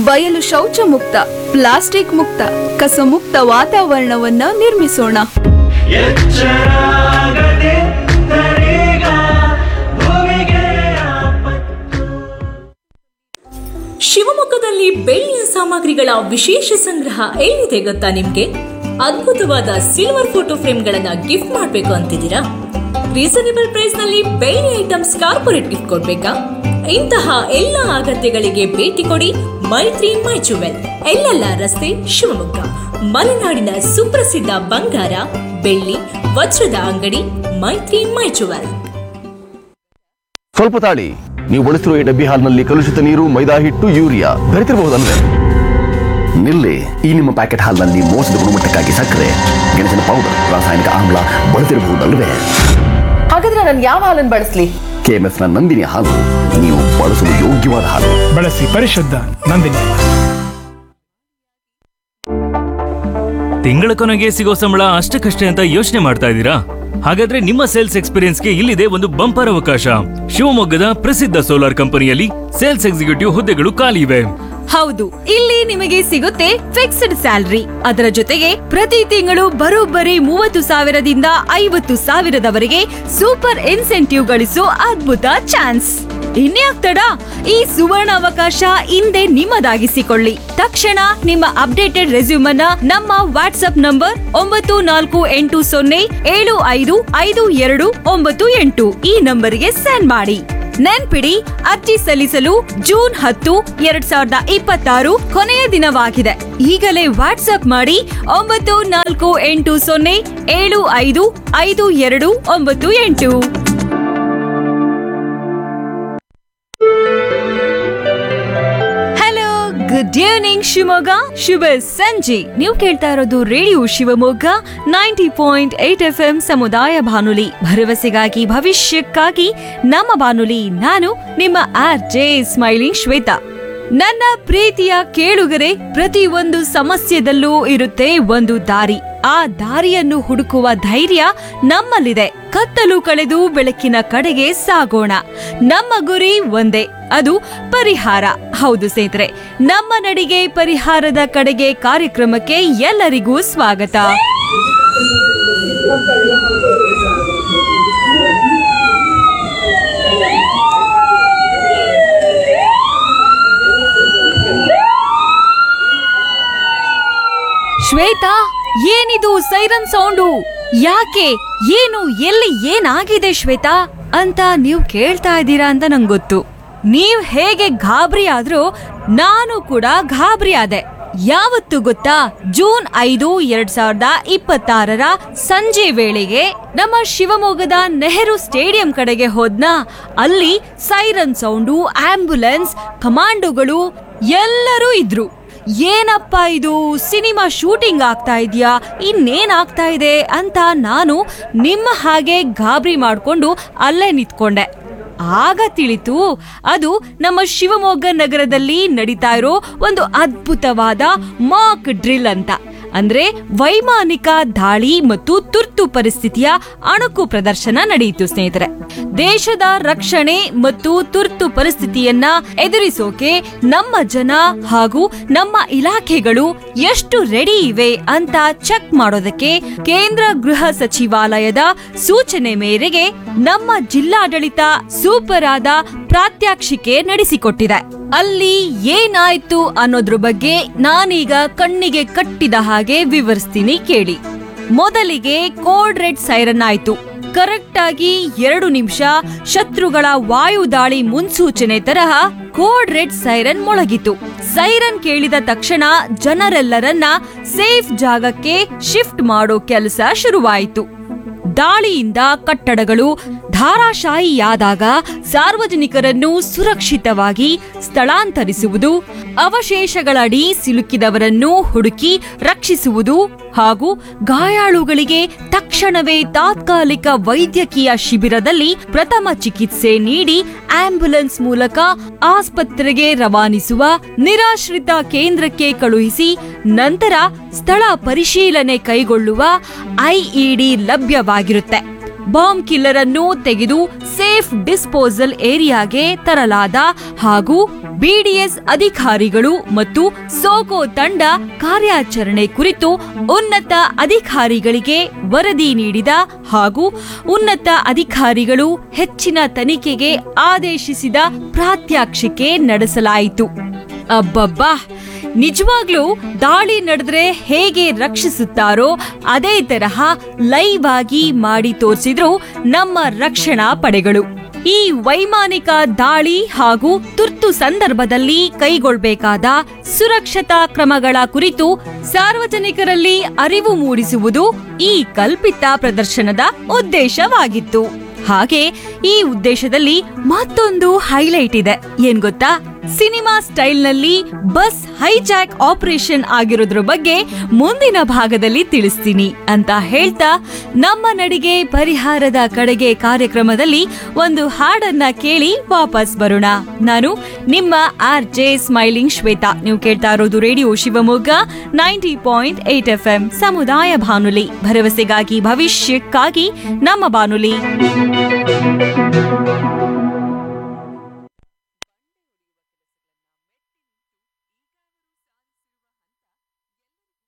ಬಯಲು ಶೌಚ ಮುಕ್ತ ಪ್ಲಾಸ್ಟಿಕ್ ಮುಕ್ತ ಕಸ ಮುಕ್ತ ವಾತಾವರಣವನ್ನ ನಿರ್ಮಿಸೋಣ ಎಚ್ಚರಾಗದೆ ತರೇಗ ಭೂಮಿಗೆ ಆಪತ್ತು ಶಿವಮೊಗ್ಗದಲ್ಲಿ ಬೆಳ್ಳಿಯ ಸಾಮಗ್ರಿಗಳ ವಿಶೇಷ ಸಂಗ್ರಹ ಎಲ್ಲಿದೆ ಗೊತ್ತಾ ನಿಮ್ಗೆ ಅದ್ಭುತವಾದ ಸಿಲ್ವರ್ ಫೋಟೋ ಫ್ರೇಮ್ಗಳನ್ನ ಗಿಫ್ಟ್ ಮಾಡ್ಬೇಕು ಅಂತಿದ್ದೀರಾ ರೀಸನೇಬಲ್ ಪ್ರೈಸ್ ನಲ್ಲಿ ಬೆಳ್ಳಿ ಐಟಮ್ಸ್ ಕಾರ್ಪೊರೇಟ್ ಗಿಫ್ಟ್ ಕೊಡ್ಬೇಕಾ ಇಂತಹ ಎಲ್ಲ ಅಗತ್ಯಗಳಿಗೆ ಭೇಟಿ ಕೊಡಿ ಮೈತ್ರಿ ಮೈ ಜುವೆಲ್ ಎಲ್ಲೆಲ್ಲ ರಸ್ತೆ ಶಿವಮೊಗ್ಗ ಮಲೆನಾಡಿನ ಸುಪ್ರಸಿದ್ಧ ಬಂಗಾರ ಬೆಳ್ಳಿ ವಜ್ರದ ಅಂಗಡಿ ಮೈತ್ರಿ ಮೈ ಜುವೆಲ್ ಸ್ವಲ್ಪ ತಾಳಿ ನೀವು ಬಳಸಿರುವ ಈ ಡಬ್ಬಿ ಹಾಲ್ನಲ್ಲಿ ಕಲುಷಿತ ನೀರು ಮೈದಾ ಹಿಟ್ಟು ಯೂರಿಯಾ ಬೆರೆತಿರಬಹುದಲ್ವೇ ನಿಲ್ಲಿ ಈ ನಿಮ್ಮ ಪ್ಯಾಕೆಟ್ ಹಾಲ್ನಲ್ಲಿ ಮೋಸದ ಗುಣಮಟ್ಟಕ್ಕಾಗಿ ಸಕ್ಕರೆ ಗೆಣಸಿನ ಪೌಡರ್ ರಾಸಾಯನಿಕ ಆಮ್ಲ ಬಳಸಿರಬಹುದಲ್ವೇ ಹಾಗಾದ್ರೆ ನಾನು ಯಾವ ಹಾಲನ್ನು ಬಳಸ್ಲಿ ಕೆಎಂಎಫ್ ನ ನಂದಿನಿ ಹಾಲು ನೀವು ಬಳಸಲು ಯೋಗ್ಯವಾದ ಹಾಲು ಬಳಸಿ ಪರಿಶುದ್ಧ ನಂದಿನಿ ತಿಂಗಳ ಕೊನೆಗೆ ಸಿಗೋ ಸಂಬಳ ಅಷ್ಟಕ್ಕಷ್ಟೇ ಅಂತ ಯೋಚನೆ ಮಾಡ್ತಾ ಇದ್ದೀರಾ ಹಾಗಾದ್ರೆ ನಿಮ್ಮ ಸೇಲ್ಸ್ ಎಕ್ಸ್ಪೀರಿಯನ್ಸ್ಗೆ ಇಲ್ಲಿದೆ ಒಂದು ಬಂಪರ್ ಅವಕಾಶ ಶಿವಮೊಗ್ಗದ ಪ್ರಸಿದ್ಧ ಸೋಲಾರ್ ಕಂಪನಿಯಲ್ಲಿ ಸೇಲ್ಸ್ ಎಕ್ಸಿಕ್ಯೂಟಿವ್ ಹುದ್ದೆಗಳು ಖಾಲಿ ಇವೆ ಹೌದು ಇಲ್ಲಿ ನಿಮಗೆ ಸಿಗುತ್ತೆ ಫಿಕ್ಸ್ಡ್ ಸ್ಯಾಲರಿ ಅದರ ಜೊತೆಗೆ ಪ್ರತಿ ತಿಂಗಳು ಬರೋಬ್ಬರಿ ಮೂವತ್ತು ಸಾವಿರದಿಂದ ಐವತ್ತು ಸಾವಿರದವರೆಗೆ ಸೂಪರ್ ಇನ್ಸೆಂಟಿವ್ ಗಳಿಸೋ ಅದ್ಭುತ ಚಾನ್ಸ್ ಇನ್ಯಾಕ್ ತಡ ಈ ಸುವರ್ಣ ಅವಕಾಶ ಹಿಂದೆ ನಿಮ್ಮದಾಗಿಸಿಕೊಳ್ಳಿ ತಕ್ಷಣ ನಿಮ್ಮ ಅಪ್ಡೇಟೆಡ್ ರೆಸ್ಯೂಮನ್ನ ನಮ್ಮ ವಾಟ್ಸ್ಆಪ್ ನಂಬರ್ ಒಂಬತ್ತು ನಾಲ್ಕು ಎಂಟು ಸೊನ್ನೆ ಏಳು ಐದು ಐದು ಎರಡು ಒಂಬತ್ತು ಎಂಟು ಈ ನಂಬರಿಗೆ ಸೆಂಡ್ ಮಾಡಿ ನೆನ್ಪಿಡಿ ಅರ್ಜಿ ಸಲ್ಲಿಸಲು ಜೂನ್ ಹತ್ತು ಎರಡ್ ಸಾವಿರದ ಇಪ್ಪತ್ತಾರು ಕೊನೆಯ ದಿನವಾಗಿದೆ ಈಗಲೇ ವಾಟ್ಸ್ಆಪ್ ಮಾಡಿ ಒಂಬತ್ತು ನಾಲ್ಕು ಎಂಟು ಸೊನ್ನೆ ಏಳು ಐದು ಐದು ಎರಡು ಒಂಬತ್ತು ಎಂಟು ಹಲೋ ಗುಡ್ ಈವ್ನಿಂಗ್ ಶಿವಮೊಗ್ಗ ಶುಭ ಸಂಜೆ ನೀವು ಕೇಳ್ತಾ ಇರೋದು radio Shivamogga ninety point eight F M ಸಮುದಾಯ ಬಾನುಲಿ ಭರವಸೆಗಾಗಿ ಭವಿಷ್ಯಕ್ಕಾಗಿ ನಮ್ಮ ಬಾನುಲಿ ನಾನು ನಿಮ್ಮ ಆರ್ ಜೆ ಸ್ಮೈಲಿಂಗ್ ಶ್ವೇತಾ ನನ್ನ ಪ್ರೀತಿಯ ಕೇಳುಗರೆ ಪ್ರತಿ ಒಂದು ಸಮಸ್ಯೆದಲ್ಲೂ ಇರುತ್ತೆ ಒಂದು ದಾರಿ ಆ ದಾರಿಯನ್ನು ಹುಡುಕುವ ಧೈರ್ಯ ನಮ್ಮಲ್ಲಿದೆ ಕತ್ತಲು ಕಳೆದು ಬೆಳಕಿನ ಕಡೆಗೆ ಸಾಗೋಣ ನಮ್ಮ ಗುರಿ ಒಂದೇ ಅದು ಪರಿಹಾರ ಹೌದು ಸ್ನೇಹಿತರೆ ನಮ್ಮ ನಡಿಗೆ ಪರಿಹಾರದ ಕಡೆಗೆ ಕಾರ್ಯಕ್ರಮಕ್ಕೆ ಎಲ್ಲರಿಗೂ ಸ್ವಾಗತ ಶ್ವೇತಾ ಏನಿದು ಸೈರನ್ ಸೌಂಡು ಯಾಕೆ ಏನು ಎಲ್ಲಿ ಏನಾಗಿದೆ ಶ್ವೇತಾ ಅಂತ ನೀವು ಕೇಳ್ತಾ ಇದ್ದೀರಾ ಅಂತ ನಂಗೆ ಗೊತ್ತು ನೀವ್ ಹೇಗೆ ಗಾಬರಿ ಆದ್ರೂ ನಾನು ಕೂಡ ಗಾಬರಿ ಆದೆ ಯಾವತ್ತು ಗೊತ್ತಾ ಜೂನ್ ಐದು ಎರಡ್ ಸಾವಿರದ ಇಪ್ಪತ್ತಾರರ ಸಂಜೆ ವೇಳೆಗೆ ನಮ್ಮ ಶಿವಮೊಗ್ಗದ ನೆಹರು ಸ್ಟೇಡಿಯಂ ಕಡೆಗೆ ಹೋದ್ನ ಅಲ್ಲಿ ಸೈರನ್ ಸೌಂಡು ಆಂಬ್ಯುಲೆನ್ಸ್ ಕಮಾಂಡೋಗಳು ಎಲ್ಲರೂ ಇದ್ರು ಏನಪ್ಪ ಇದು ಸಿನಿಮಾ ಶೂಟಿಂಗ್ ಆಗ್ತಾ ಇದೆಯಾ ಇನ್ನೇನ್ ಆಗ್ತಾ ಇದೆ ಅಂತ ನಾನು ನಿಮ್ಮ ಹಾಗೆ ಗಾಬರಿ ಮಾಡ್ಕೊಂಡು ಅಲ್ಲೇ ನಿಂತ್ಕೊಂಡೆ ಆಗ ತಿಳಿತು ಅದು ನಮ್ಮ ಶಿವಮೊಗ್ಗ ನಗರದಲ್ಲಿ ನಡೀತಾ ಇರೋ ಒಂದು ಅದ್ಭುತವಾದ ಮಾಕ್ ಡ್ರಿಲ್ ಅಂತ ಅಂದ್ರೆ ವೈಮಾನಿಕ ದಾಳಿ ಮತ್ತು ತುರ್ತು ಪರಿಸ್ಥಿತಿಯ ಅಣುಕು ಪ್ರದರ್ಶನ ನಡೆಯಿತು ಸ್ನೇಹಿತರೆ ದೇಶದ ರಕ್ಷಣೆ ಮತ್ತು ತುರ್ತು ಪರಿಸ್ಥಿತಿಯನ್ನ ಎದುರಿಸೋಕೆ ನಮ್ಮ ಜನ ಹಾಗೂ ನಮ್ಮ ಇಲಾಖೆಗಳು ಎಷ್ಟು ರೆಡಿ ಇವೆ ಅಂತ ಚೆಕ್ ಮಾಡೋದಕ್ಕೆ ಕೇಂದ್ರ ಗೃಹ ಸಚಿವಾಲಯದ ಸೂಚನೆ ಮೇರೆಗೆ ನಮ್ಮ ಜಿಲ್ಲಾಡಳಿತ ಸೂಪರ್ ಆದ ಪ್ರಾತ್ಯಕ್ಷಿಕೆ ನಡೆಸಿಕೊಟ್ಟಿದೆ ಅಲ್ಲಿ ಏನಾಯ್ತು ಅನ್ನೋದ್ರ ಬಗ್ಗೆ ನಾನೀಗ ಕಣ್ಣಿಗೆ ಕಟ್ಟಿದ ಹಾಗೆ ವಿವರಿಸ್ತೀನಿ ಕೇಳಿ ಮೊದಲಿಗೆ ಕೋಡ್ ರೆಡ್ ಸೈರನ್ ಆಯ್ತು ಕರೆಕ್ಟ್ ಆಗಿ ಎರಡು ನಿಮಿಷ ಶತ್ರುಗಳ ವಾಯು ದಾಳಿ ಮುನ್ಸೂಚನೆ ತರಹ ಕೋಡ್ ರೆಡ್ ಸೈರನ್ ಮೊಳಗಿತು ಸೈರನ್ ಕೇಳಿದ ತಕ್ಷಣ ಜನರೆಲ್ಲರನ್ನ ಸೇಫ್ ಜಾಗಕ್ಕೆ ಶಿಫ್ಟ್ ಮಾಡೋ ಕೆಲಸ ಶುರುವಾಯಿತು ದಾಳಿಯಿಂದ ಕಟ್ಟಡಗಳು ಧಾರಾಶಾಹಿಯಾದಾಗ ಸಾರ್ವಜನಿಕರನ್ನು ಸುರಕ್ಷಿತವಾಗಿ ಸ್ಥಳಾಂತರಿಸುವುದು ಅವಶೇಷಗಳಡಿ ಸಿಲುಕಿದವರನ್ನು ಹುಡುಕಿ ರಕ್ಷಿಸುವುದು ಹಾಗೂ ಗಾಯಾಳುಗಳಿಗೆ ತಕ್ಷಣವೇ ತಾತ್ಕಾಲಿಕ ವೈದ್ಯಕೀಯ ಶಿಬಿರದಲ್ಲಿ ಪ್ರಥಮ ಚಿಕಿತ್ಸೆ ನೀಡಿ ಆಂಬ್ಯುಲೆನ್ಸ್ ಮೂಲಕ ಆಸ್ಪತ್ರೆಗೆ ರವಾನಿಸುವ ನಿರಾಶ್ರಿತ ಕೇಂದ್ರಕ್ಕೆ ಕಳುಹಿಸಿ ನಂತರ ಸ್ಥಳ ಪರಿಶೀಲನೆ ಕೈಗೊಳ್ಳುವ ಐಇಡಿ ಲಭ್ಯವಾಗಿರುತ್ತೆ ಬಾಂಬ್ ಕಿಲ್ಲರ್ ಅನ್ನು ತೆಗೆದು ಸೇಫ್ ಡಿಸ್ಪೋಸಲ್ ಏರಿಯಾಗೆ ತರಲಾದ ಹಾಗೂ ಬಿಡಿಎಸ್ ಅಧಿಕಾರಿಗಳು ಮತ್ತು ಸೋಕೋ ತಂಡ ಕಾರ್ಯಾಚರಣೆ ಕುರಿತು ಉನ್ನತ ಅಧಿಕಾರಿಗಳಿಗೆ ವರದಿ ನೀಡಿದ ಹಾಗೂ ಉನ್ನತ ಅಧಿಕಾರಿಗಳು ಹೆಚ್ಚಿನ ತನಿಖೆಗೆ ಆದೇಶಿಸಿದ ಪ್ರಾತ್ಯಕ್ಷಿಕೆ ನಡೆಸಲಾಯಿತು ಅಬ್ಬಬ್ಬಾ ನಿಜವಾಗ್ಲೂ ದಾಳಿ ನಡೆದ್ರೆ ಹೇಗೆ ರಕ್ಷಿಸುತ್ತಾರೋ ಅದೇ ತರಹ ಲೈವ್ ಆಗಿ ಮಾಡಿ ತೋರಿಸಿದ್ರು ನಮ್ಮ ರಕ್ಷಣಾ ಪಡೆಗಳು ಈ ವೈಮಾನಿಕ ದಾಳಿ ಹಾಗೂ ತುರ್ತು ಸಂದರ್ಭದಲ್ಲಿ ಕೈಗೊಳ್ಳಬೇಕಾದ ಸುರಕ್ಷತಾ ಕ್ರಮಗಳ ಕುರಿತು ಸಾರ್ವಜನಿಕರಲ್ಲಿ ಅರಿವು ಮೂಡಿಸುವುದು ಈ ಕಲ್ಪಿತ ಪ್ರದರ್ಶನದ ಉದ್ದೇಶವಾಗಿತ್ತು ಹಾಗೆ ಈ ಉದ್ದೇಶದಲ್ಲಿ ಮತ್ತೊಂದು ಹೈಲೈಟ್ ಇದೆ ಏನ್ ಗೊತ್ತಾ ಸಿನಿಮಾ ಸ್ಟೈಲ್ನಲ್ಲಿ ಬಸ್ ಹೈಜಾಕ್ ಆಪರೇಷನ್ ಆಗಿರೋದ್ರ ಬಗ್ಗೆ ಮುಂದಿನ ಭಾಗದಲ್ಲಿ ತಿಳಿಸ್ತೀನಿ ಅಂತ ಹೇಳ್ತಾ ನಮ್ಮ ನಡಿಗೆ ಪರಿಹಾರದ ಕಡೆಗೆ ಕಾರ್ಯಕ್ರಮದಲ್ಲಿ ಒಂದು ಹಾಡನ್ನ ಕೇಳಿ ವಾಪಸ್ ಬರೋಣ ನಾನು ನಿಮ್ಮ ಆರ್ ಜೆ ಸ್ಮೈಲಿಂಗ್ ಶ್ವೇತಾ ನೀವು ಕೇಳ್ತಾ ಇರೋದು radio Shivamogga ninety point eight F M ಸಮುದಾಯ ಬಾನುಲಿ ಭರವಸೆಗಾಗಿ ಭವಿಷ್ಯಕ್ಕಾಗಿ ನಮ್ಮ ಬಾನುಲಿ